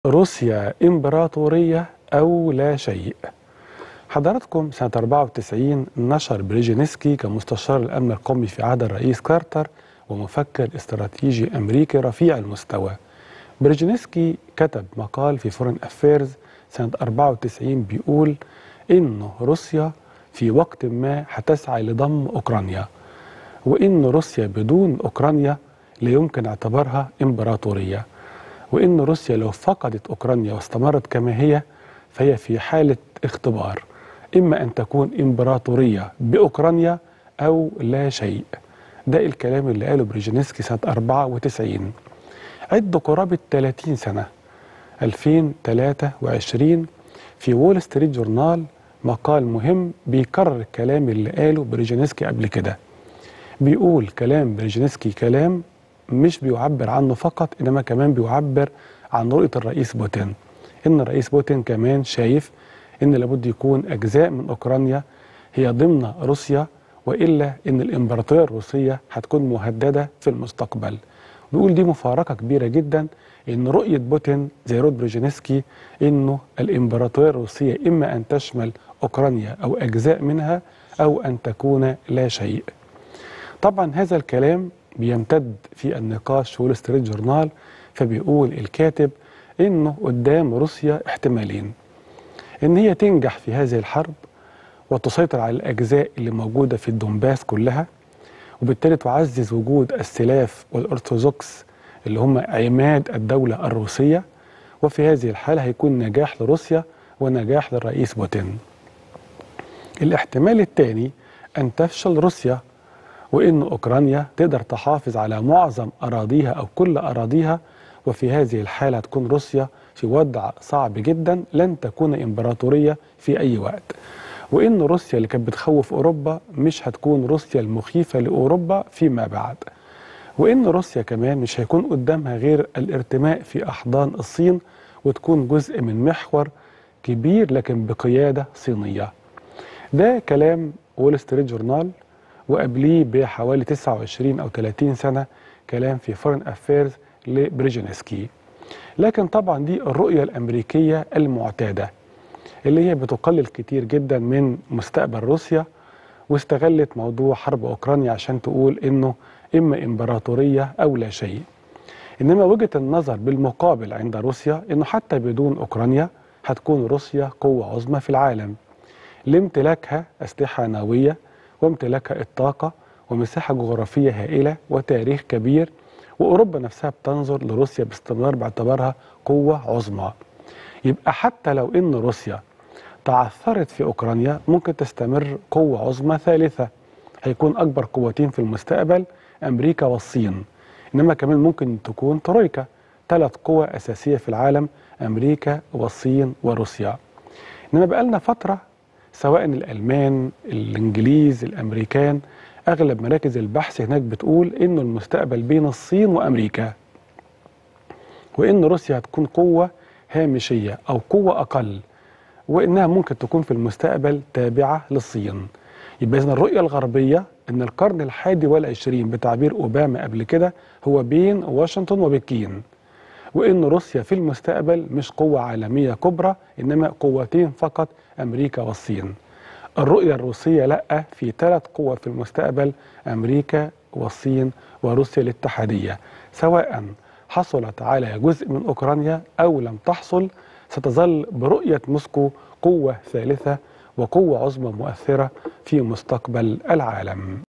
روسيا إمبراطورية أو لا شيء حضراتكم سنة 94 نشر بريجينسكي كمستشار الأمن القومي في عهد الرئيس كارتر ومفكر استراتيجي أمريكي رفيع المستوى بريجينسكي كتب مقال في فورن أفيرز سنة 94 بيقول إنه روسيا في وقت ما هتسعى لضم أوكرانيا وإن روسيا بدون أوكرانيا لا يمكن اعتبارها إمبراطورية وإن روسيا لو فقدت أوكرانيا واستمرت كما هي فهي في حالة اختبار إما أن تكون إمبراطورية بأوكرانيا أو لا شيء ده الكلام اللي قاله بريجينسكي سنة 94 عد قرابة 30 سنة 2023 في وول ستريت جورنال مقال مهم بيكرر الكلام اللي قاله بريجينسكي قبل كده بيقول كلام بريجينسكي كلام مش بيعبر عنه فقط انما كمان بيعبر عن رؤيه الرئيس بوتين ان الرئيس بوتين كمان شايف ان لابد يكون اجزاء من اوكرانيا هي ضمن روسيا والا ان الامبراطوريه الروسيه هتكون مهدده في المستقبل بيقول دي مفارقه كبيره جدا ان رؤيه بوتين زي رود بريجينسكي انه الامبراطوريه الروسيه اما ان تشمل اوكرانيا او اجزاء منها او ان تكون لا شيء طبعا هذا الكلام بيمتد في النقاش في وول ستريت جورنال فبيقول الكاتب انه قدام روسيا احتمالين ان هي تنجح في هذه الحرب وتسيطر على الاجزاء اللي موجوده في الدومباس كلها وبالتالي تعزز وجود السلاف والارثوذكس اللي هم عماد الدوله الروسيه وفي هذه الحاله هيكون نجاح لروسيا ونجاح للرئيس بوتين الاحتمال الثاني ان تفشل روسيا وان اوكرانيا تقدر تحافظ على معظم اراضيها او كل اراضيها وفي هذه الحاله تكون روسيا في وضع صعب جدا لن تكون امبراطوريه في اي وقت وان روسيا اللي كانت بتخوف اوروبا مش هتكون روسيا المخيفه لاوروبا فيما بعد وان روسيا كمان مش هيكون قدامها غير الارتماء في احضان الصين وتكون جزء من محور كبير لكن بقياده صينيه ده كلام وول ستريت جورنال وقبليه بحوالي 29 او 30 سنه كلام في فورن افيرز لبريجينسكي لكن طبعا دي الرؤيه الامريكيه المعتاده اللي هي بتقلل كتير جدا من مستقبل روسيا واستغلت موضوع حرب اوكرانيا عشان تقول انه اما امبراطوريه او لا شيء انما وجهه النظر بالمقابل عند روسيا انه حتى بدون اوكرانيا هتكون روسيا قوه عظمى في العالم لامتلاكها اسلحه نوويه وامتلاكها الطاقة ومساحة جغرافية هائلة وتاريخ كبير وأوروبا نفسها بتنظر لروسيا باستمرار باعتبارها قوة عظمى يبقى حتى لو إن روسيا تعثرت في أوكرانيا ممكن تستمر قوة عظمى ثالثة هيكون أكبر قوتين في المستقبل أمريكا والصين إنما كمان ممكن تكون ترويكا ثلاث قوى أساسية في العالم أمريكا والصين وروسيا إنما بقالنا فترة سواء الألمان الإنجليز الأمريكان أغلب مراكز البحث هناك بتقول إنه المستقبل بين الصين وأمريكا وإن روسيا هتكون قوة هامشية أو قوة أقل وإنها ممكن تكون في المستقبل تابعة للصين يبقى إذن الرؤية الغربية إن القرن الحادي والعشرين بتعبير أوباما قبل كده هو بين واشنطن وبكين وإن روسيا في المستقبل مش قوة عالمية كبرى إنما قوتين فقط أمريكا والصين الرؤية الروسية لا في ثلاث قوى في المستقبل أمريكا والصين وروسيا الاتحادية سواء حصلت على جزء من أوكرانيا أو لم تحصل ستظل برؤية موسكو قوة ثالثة وقوة عظمى مؤثرة في مستقبل العالم